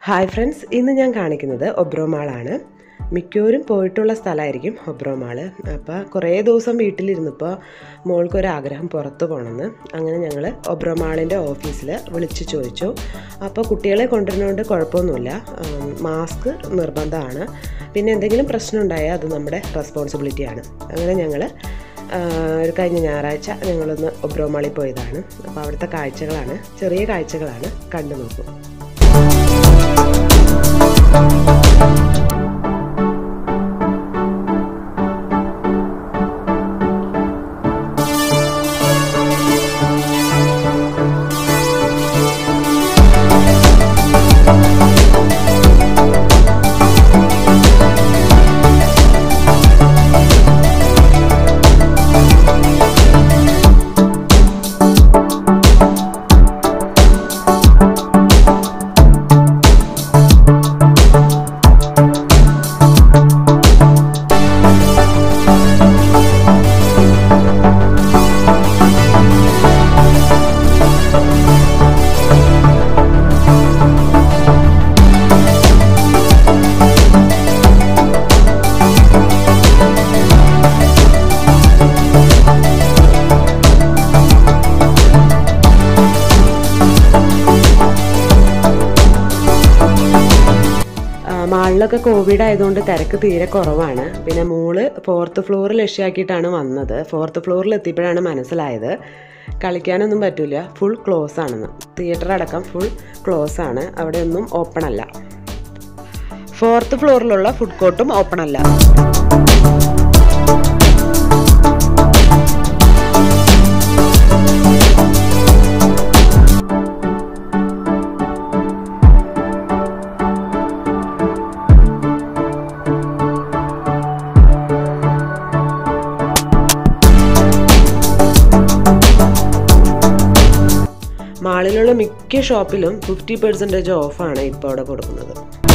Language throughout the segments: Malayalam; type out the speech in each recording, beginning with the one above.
ഹായ് ഫ്രണ്ട്സ് ഇന്ന് ഞാൻ കാണിക്കുന്നത് ഒബ്രോമാളാണ് മിക്കവരും പോയിട്ടുള്ള സ്ഥലമായിരിക്കും ഒബ്രോമാള് അപ്പോൾ കുറേ ദിവസം വീട്ടിലിരുന്നപ്പോൾ മോൾക്കൊരാഗ്രഹം പുറത്ത് പോകണമെന്ന് അങ്ങനെ ഞങ്ങൾ ഒബ്രോമാളിൻ്റെ ഓഫീസിൽ വിളിച്ച് ചോദിച്ചു അപ്പോൾ കുട്ടികളെ കൊണ്ടുവരുന്നതുകൊണ്ട് കുഴപ്പമൊന്നുമില്ല ഉം, മാസ്ക് നിർബന്ധമാണ് പിന്നെ എന്തെങ്കിലും പ്രശ്നം ഉണ്ടായാൽ അത് നമ്മുടെ റെസ്പോൺസിബിലിറ്റിയാണ് അങ്ങനെ ഞങ്ങൾ ഒരു കഴിഞ്ഞ ഞായറാഴ്ച ഞങ്ങളൊന്ന് ഒബ്രോമാളിൽ പോയതാണ് അപ്പോൾ അവിടുത്തെ കാഴ്ചകളാണ് ചെറിയ കാഴ്ചകളാണ് കണ്ടു നോക്കും ആ, മാളിലൊക്കെ കോവിഡ് ആയതുകൊണ്ട് തിരക്ക് തീരെ കുറവാണ് പിന്നെ മോള് ഫോർത്ത് ഫ്ലോർ ലക്ഷ്യമാക്കിയിട്ടാണ് വന്നത് ഫോർത്ത് ഫ്ലോറിൽ എത്തിയപ്പോഴാണ് മനസ്സിലായത് കളിക്കാനൊന്നും പറ്റില്ല ഫുൾ ക്ലോസ് ആണെന്ന് തിയേറ്റർ അടക്കം ഫുൾ ക്ലോസ് ആണ് അവിടെ ഒന്നും ഓപ്പൺ അല്ല ഫോർത്ത് ഫ്ലോറിലുള്ള ഫുഡ് കോർട്ടും ഓപ്പൺ അല്ല മാളിലുള്ള മിക്ക ഷോപ്പിലും ഫിഫ്റ്റി പെർസെൻറ്റേജ് ഓഫാണ് ഇപ്പോൾ അവിടെ കൊടുക്കുന്നത്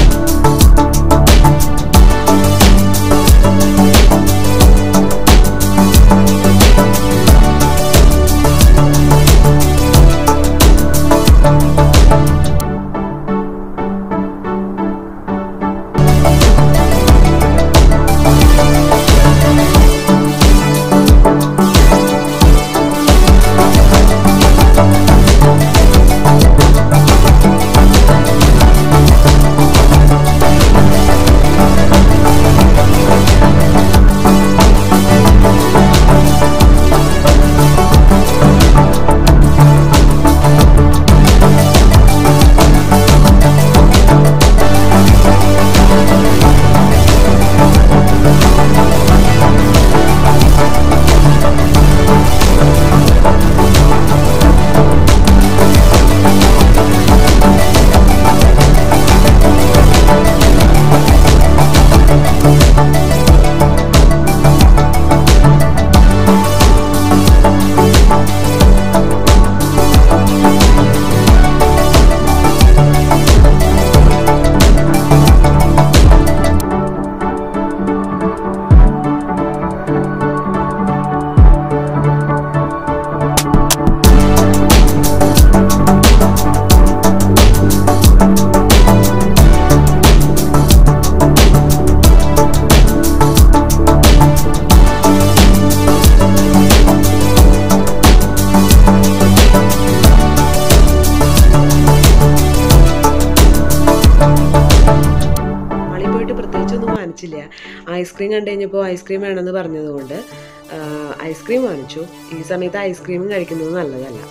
മാളിൽ പോയിട്ട് പ്രത്യേകിച്ചൊന്നും വാങ്ങിച്ചില്ല ഐസ്ക്രീം കണ്ടു കഴിഞ്ഞപ്പോൾ ഐസ്ക്രീം വേണമെന്ന് പറഞ്ഞതുകൊണ്ട് ആ, ഐസ്ക്രീം വാങ്ങിച്ചു ഈ സമയത്ത് ഐസ്ക്രീം കഴിക്കുന്നത് നല്ലതല്ല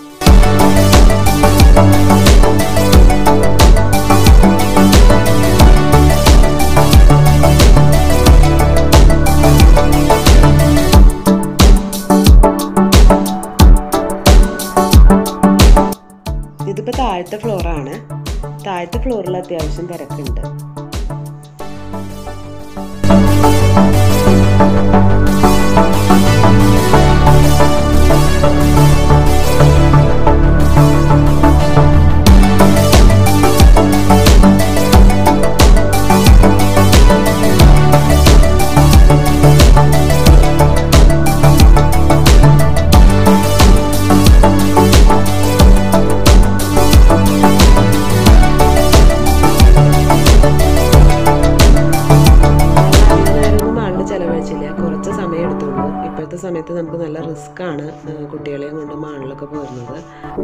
ഇതിപ്പോൾ താഴത്തെ ഫ്ലോറാണ് താഴത്തെ ഫ്ലോറിൽ അത്യാവശ്യം തിരക്കുണ്ട് സമയത്ത് നമുക്ക് നല്ല റിസ്ക്കാണ് കുട്ടികളെയും കൊണ്ട് മാളിലൊക്കെ പോരുന്നത്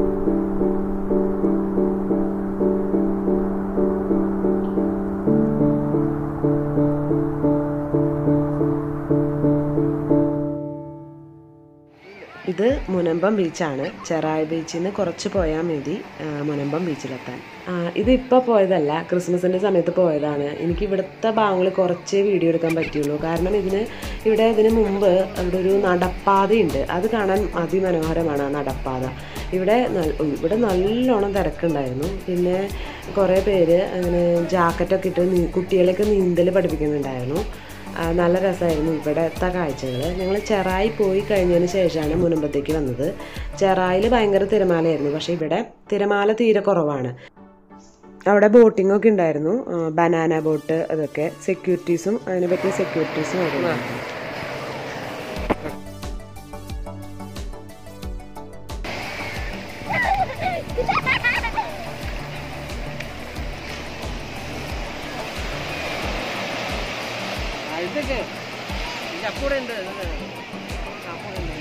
ഇത് മുനമ്പം ബീച്ചാണ് ചെറായി ബീച്ചിൽ നിന്ന് കുറച്ച് പോയാൽ മതി ആ, മുനമ്പം ബീച്ചിലെത്താൻ ആ, ഇത് ഇപ്പോൾ പോയതല്ല ക്രിസ്മസിൻ്റെ സമയത്ത് പോയതാണ് എനിക്ക് ഇവിടുത്തെ ഭാഗങ്ങൾ കുറച്ചേ വീഡിയോ എടുക്കാൻ പറ്റുള്ളൂ കാരണം ഇതിന് ഇവിടെ ഇതിന് മുമ്പ് അവിടെ ഒരു നടപ്പാതയുണ്ട് അത് കാണാൻ അതിമനോഹരമാണ് ആ നടപ്പാത ഇവിടെ നൽ- ഇവിടെ നല്ലോണം തിരക്കുണ്ടായിരുന്നു പിന്നെ കുറേ പേര് അങ്ങനെ ജാക്കറ്റൊക്കെ ഇട്ട് നീ- കുട്ടികളെയൊക്കെ നീന്തൽ പഠിപ്പിക്കുന്നുണ്ടായിരുന്നു ആ, നല്ല രസമായിരുന്നു ഇവിടുത്തെ കാഴ്ചകൾ ഞങ്ങൾ ചെറായി പോയി കഴിഞ്ഞതിന് ശേഷമാണ് മുനമ്പത്തേക്ക് വന്നത് ചെറായിൽ ഭയങ്കര തിരമാലയായിരുന്നു പക്ഷേ ഇവിടെ തിരമാല തീരെ കുറവാണ് അവിടെ ബോട്ടിംഗ് ഒക്കെ ഉണ്ടായിരുന്നു ബനാന ബോട്ട് അതൊക്കെ സെക്യൂരിറ്റീസും അതിനെ പറ്റിയ സെക്യൂരിറ്റീസും അവിടെ ഉണ്ടായിരുന്നു ಇದಕ್ಕೆ ಈಗ ಅಪ್ಪೂಡೆ ഉണ്ട് ಅಪ್ಪೂಡೆ ഉണ്ട്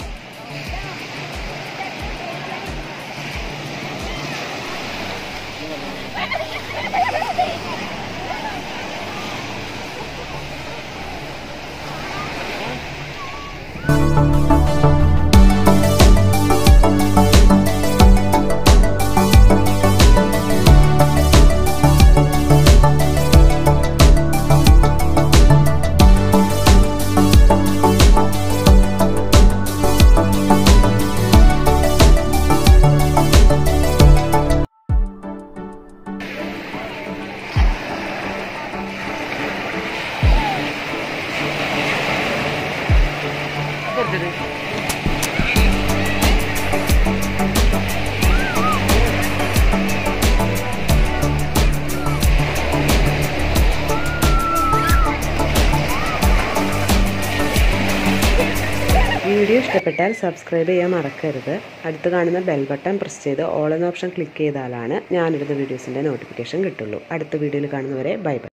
ಕೊಡ್ತೀರಿ വീഡിയോ ഇഷ്ടപ്പെട്ടാൽ സബ്സ്ക്രൈബ് ചെയ്യാൻ മറക്കരുത് അടുത്ത് കാണുന്ന ബെൽ ബട്ടൺ പ്രസ് ചെയ്ത് ഓൾ എന്ന ഓപ്ഷൻ ക്ലിക്ക് ചെയ്താലാണ് ഞാനിടുന്ന വീഡിയോസിൻ്റെ നോട്ടിഫിക്കേഷൻ കിട്ടുള്ളൂ അടുത്ത വീഡിയോയിൽ കാണുന്നവരെ ബൈ ബൈ